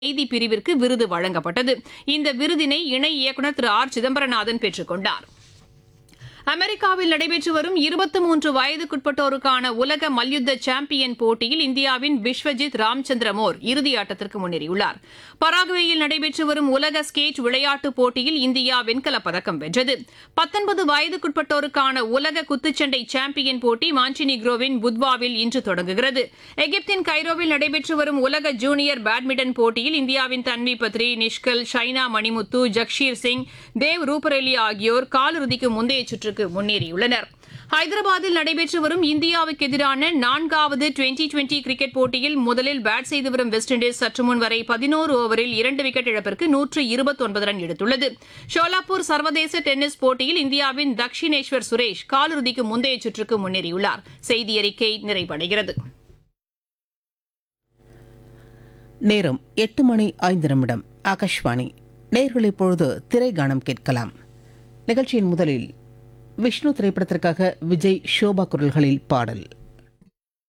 செய்தி பிரிவிற்கு விருது வழங்கப்பட்டது இந்த விருதினை இணை இயக்குநர் திரு ஆர் சிதம்பரநாதன் பெற்றுக் கொண்டார் அமெரிக்காவில் நடைபெற்று வரும் இருபத்தி மூன்று வயதுக்குட்பட்டோருக்கான உலக மல்யுத்த சாம்பியன் போட்டியில் இந்தியாவின் விஸ்வஜித் ராம்சந்திர மோர் இறுதியாட்டத்திற்கு முன்னேறியுள்ளார் பராகுவேயில் நடைபெற்று வரும் உலக ஸ்கேட் விளையாட்டுப் போட்டியில் இந்தியா வெண்கலப் பதக்கம் வென்றது பத்தொன்பது வயதுக்குட்பட்டோருக்கான உலக குத்துச்சண்டை சாம்பியன் போட்டி மான்டினிக்ரோவின் புத்வாவில் இன்று தொடங்குகிறது எகிப்தின் கைரோவில் நடைபெற்று வரும் உலக ஜூனியர் பேட்மிண்டன் போட்டியில் இந்தியாவின் தன்வி பத்ரி நிஷ்கல் ஷைனா மணிமுத்து ஜக்ஷீர் சிங் தேவ் ரூபரேலி ஆகியோர் காலிறுதிக்கு முந்தைய சுற்றுக்கு முன்னேறியுள்ளனர் ஹைதராபாத்தில் நடைபெற்று வரும் இந்தியாவுக்கு எதிரான நான்காவது டுவெண்டி டுவெண்டி கிரிக்கெட் போட்டியில் முதலில் பேட் செய்து வரும் வெஸ்ட் இண்டீஸ் சற்று முன் வரை பதினோரு ஓவரில் இரண்டு விக்கெட் இழப்பிற்கு நூற்று இருபத்தொன்பது ரன் எடுத்துள்ளது ஷோலாப்பூர் சர்வதேச டென்னிஸ் போட்டியில் இந்தியாவின் தக்ஷினேஸ்வர் சுரேஷ் காலிறுதிக்கு முந்தைய சுற்றுக்கு முன்னேறியுள்ளார் செய்தி அறிக்கை நிறைவடைகிறது நேரம் எட்டு மணி ஐந்து நிமிடம் ஆகாஷ்வாணி நேர்கள் இப்பொழுது திரைகானம் கேட்கலாம் நிகழ்ச்சியின் முதலில் விஷ்ணு திரைப்படத்திற்காக விஜய் ஷோபா குரல்களில் பாடல்